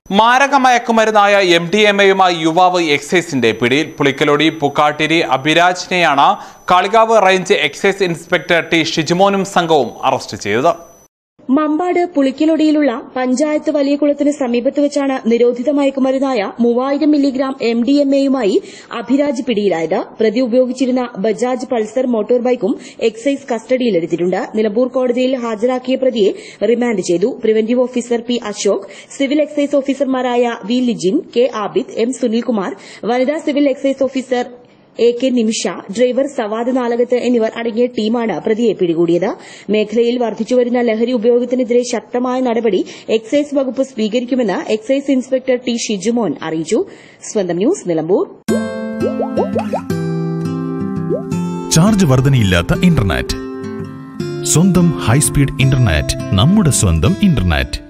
മാരക മയക്കുമരുന്നായ M D M എയുമായി യുവാവ് എക്സൈസിന്റെ പിടിയിൽ പുളിക്കലോടി പുക്കാട്ടിരി അഭിരാജിനെയാണ് Kalikavu range excise inspector T ഷിജുമോനും സംഘവും അറസ്റ്റ് ചെയ്തത് മമ്പാട് പുളിക്കലൊടിയിലുള്ള പഞ്ചായത്ത് വലിയകുളത്തിന് സമീപത്ത് വെച്ചാണ് നിരോധിത മയക്കുമരുന്നായ മൂവായിരം മില്ലിഗ്രാം എം ഡി എം എയുമായി അഭിരാജ് പിടിയിലായത് പ്രതി ഉപയോഗിച്ചിരുന്ന ബജാജ് പൾസർ മോട്ടോർ ബൈക്കും എക്സൈസ് കസ്റ്റഡിയിലെടുത്തിട്ടുണ്ട് നിലമ്പൂർ കോടതിയിൽ ഹാജരാക്കിയ പ്രതിയെ റിമാൻഡ് ചെയ്തു preventive officer P Ashok civil excise ഓഫീസർമാരായ V Lijin K Abid M Sunilkumar വനിതാ civil excise officer A K Nimisha driver Savad Nalakath എന്നിവർ അടങ്ങിയ ടീമാണ് പ്രതിയെ പിടികൂടിയത് മേഖലയിൽ വർദ്ധിച്ചുവരുന്ന ലഹരി ഉപയോഗത്തിനെതിരെ ശക്തമായ നടപടി എക്സൈസ് വകുപ്പ് സ്വീകരിക്കുമെന്ന് എക്സൈസ് ഇൻസ്പെക്ടർ ടി ഷിജുമോൻ അറിയിച്ചു സ്വന്തം ന്യൂസ് നിലമ്പൂർ ചാർജ് വർധനയില്ലാത്ത ഇന്റർനെറ്റ് സ്വന്തം ഹൈസ്പീഡ് ഇന്റർനെറ്റ് നമ്മുടെ സ്വന്തം ഇന്റർനെറ്റ്